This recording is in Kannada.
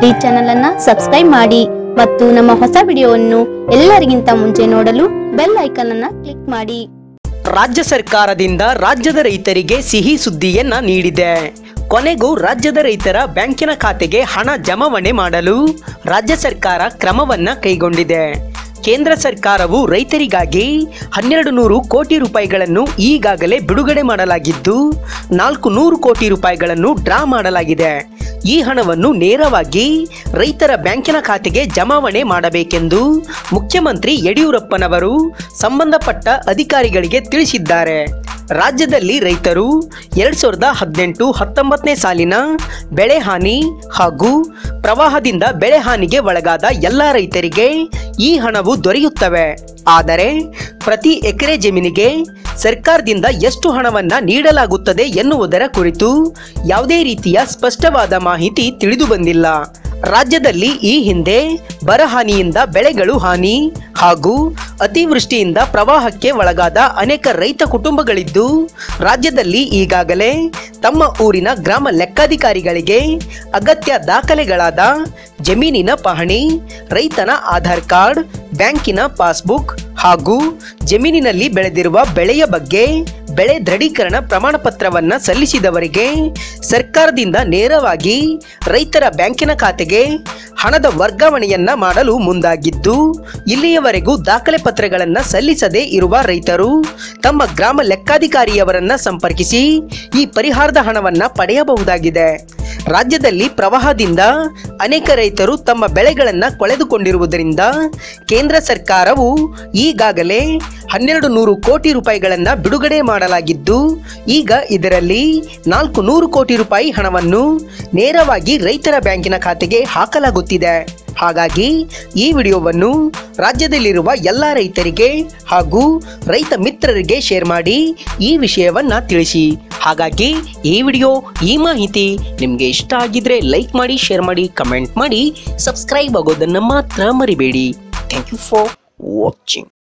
ಈ ಚಾನೆಲ್ ಅನ್ನ ಸಬ್ಸ್ಕ್ರೈಬ್ ಮಾಡಿ ಮತ್ತು ನಮ್ಮ ಹೊಸ ವಿಡಿಯೋವನ್ನು ಎಲ್ಲರಿಗಿಂತ ಮುಂಚೆ ನೋಡಲು ಬೆಲ್ ಐಕಾನ್ ಅನ್ನ ಕ್ಲಿಕ್ ಮಾಡಿ ರಾಜ್ಯ ಸರ್ಕಾರದಿಂದ ರಾಜ್ಯದ ರೈತರಿಗೆ ಸಿಹಿ ಸುದ್ದಿಯನ್ನ ನೀಡಿದೆ ಕೊನೆಗೂ ರಾಜ್ಯದ ರೈತರ ಬ್ಯಾಂಕಿನ ಖಾತೆಗೆ ಹಣ ಜಮಾವಣೆ ಮಾಡಲು ರಾಜ್ಯ ಸರ್ಕಾರ ಕ್ರಮವನ್ನ ಕೈಗೊಂಡಿದೆ ಕೇಂದ್ರ ಸರ್ಕಾರವು ರೈತರಿಗಾಗಿ ಹನ್ನೆರಡು ನೂರು ಕೋಟಿ ರೂಪಾಯಿಗಳನ್ನು ಈಗಾಗಲೇ ಬಿಡುಗಡೆ ಮಾಡಲಾಗಿದ್ದು ನಾಲ್ಕು ನೂರು ಕೋಟಿ ರೂಪಾಯಿಗಳನ್ನು ಡ್ರಾ ಮಾಡಲಾಗಿದೆ ಈ ಹಣವನ್ನು ನೇರವಾಗಿ ರೈತರ ಬ್ಯಾಂಕಿನ ಖಾತೆಗೆ ಜಮಾವಣೆ ಮಾಡಬೇಕೆಂದು ಮುಖ್ಯಮಂತ್ರಿ ಯಡಿಯೂರಪ್ಪನವರು ಸಂಬಂಧಪಟ್ಟ ಅಧಿಕಾರಿಗಳಿಗೆ ತಿಳಿಸಿದ್ದಾರೆ ರಾಜ್ಯದಲ್ಲಿ ರೈತರು ಎರಡ್ ಸಾವಿರದ ಹದಿನೆಂಟು ಹತ್ತೊಂಬತ್ತನೇ ಸಾಲಿನ ಬೆಳೆ ಹಾನಿ ಹಾಗೂ ಪ್ರವಾಹದಿಂದ ಬೆಳೆ ಹಾನಿಗೆ ಒಳಗಾದ ಎಲ್ಲ ರೈತರಿಗೆ ಈ ಹಣವು ದೊರೆಯುತ್ತವೆ ಆದರೆ ಪ್ರತಿ ಎಕರೆ ಜಮೀನಿಗೆ ಸರ್ಕಾರದಿಂದ ಎಷ್ಟು ಹಣವನ್ನ ನೀಡಲಾಗುತ್ತದೆ ಎನ್ನುವುದರ ಕುರಿತು ಯಾವುದೇ ರೀತಿಯ ಸ್ಪಷ್ಟವಾದ ಮಾಹಿತಿ ತಿಳಿದು ಬಂದಿಲ್ಲ ರಾಜ್ಯದಲ್ಲಿ ಈ ಹಿಂದೆ ಬರಹಾನಿಯಿಂದ ಬೆಳೆಗಳು ಹಾನಿ ಹಾಗೂ ಅತಿವೃಷ್ಟಿಯಿಂದ ಪ್ರವಾಹಕ್ಕೆ ಒಳಗಾದ ಅನೇಕ ರೈತ ಕುಟುಂಬಗಳಿದ್ದು ರಾಜ್ಯದಲ್ಲಿ ಈಗಾಗಲೇ ತಮ್ಮ ಊರಿನ ಗ್ರಾಮ ಲೆಕ್ಕಾಧಿಕಾರಿಗಳಿಗೆ ಅಗತ್ಯ ದಾಖಲೆಗಳಾದ ಜಮೀನಿನ ಪಹಣಿ ರೈತನ ಆಧಾರ್ ಕಾರ್ಡ್ ಬ್ಯಾಂಕಿನ ಪಾಸ್ಬುಕ್ ಹಾಗೂ ಜಮೀನಿನಲ್ಲಿ ಬೆಳೆದಿರುವ ಬೆಳೆಯ ಬಗ್ಗೆ ಬೆಳೆ ದೃಢೀಕರಣ ಪ್ರಮಾಣ ಪತ್ರವನ್ನ ಸಲ್ಲಿಸಿದವರಿಗೆ ಸರ್ಕಾರದಿಂದ ನೇರವಾಗಿ ರೈತರ ಬ್ಯಾಂಕಿನ ಖಾತೆಗೆ ಹಣದ ವರ್ಗಾವಣೆಯನ್ನ ಮಾಡಲು ಮುಂದಾಗಿದ್ದು ಇಲ್ಲಿಯವರೆಗೂ ದಾಖಲೆ ಪತ್ರಗಳನ್ನ ಸಲ್ಲಿಸದೇ ಇರುವ ರೈತರು ತಮ್ಮ ಗ್ರಾಮ ಲೆಕ್ಕಾಧಿಕಾರಿಯವರನ್ನ ಸಂಪರ್ಕಿಸಿ ಈ ಪರಿಹಾರದ ಹಣವನ್ನ ಪಡೆಯಬಹುದಾಗಿದೆ ರಾಜ್ಯದಲ್ಲಿ ಪ್ರವಾಹದಿಂದ ಅನೇಕ ರೈತರು ತಮ್ಮ ಬೆಳೆಗಳನ್ನ ಕಳೆದುಕೊಂಡಿರುವುದರಿಂದ ಕೇಂದ್ರ ಸರ್ಕಾರವು ಈಗಾಗಲೇ ಹನ್ನೆರಡು ನೂರು ಕೋಟಿ ರೂಪಾಯಿಗಳನ್ನ ಬಿಡುಗಡೆ ಮಾಡಲಾಗಿದ್ದು ಈಗ ಇದರಲ್ಲಿ ನಾಲ್ಕು ನೂರು ಕೋಟಿ ರೂಪಾಯಿ ಹಣವನ್ನು ನೇರವಾಗಿ ರೈತರ ಬ್ಯಾಂಕಿನ ಖಾತೆಗೆ ಹಾಕಲಾಗುತ್ತಿದೆ ಹಾಗಾಗಿ ಈ ವಿಡಿಯೋವನ್ನು ರಾಜ್ಯದಲ್ಲಿರುವ ಎಲ್ಲ ರೈತರಿಗೆ ಹಾಗೂ ರೈತ ಮಿತ್ರರಿಗೆ ಶೇರ್ ಮಾಡಿ ಈ ವಿಷಯವನ್ನ ತಿಳಿಸಿ ಹಾಗಾಗಿ ಈ ವಿಡಿಯೋ ಈ ಮಾಹಿತಿ ನಿಮಗೆ ಇಷ್ಟ ಆಗಿದ್ರೆ ಲೈಕ್ ಮಾಡಿ ಶೇರ್ ಮಾಡಿ ಕಮೆಂಟ್ ಮಾಡಿ ಸಬ್ಸ್ಕ್ರೈಬ್ ಆಗೋದನ್ನ ಮಾತ್ರ ಮರಿಬೇಡಿ ಥ್ಯಾಂಕ್ ಯು ಫಾರ್ ವಾಚಿಂಗ್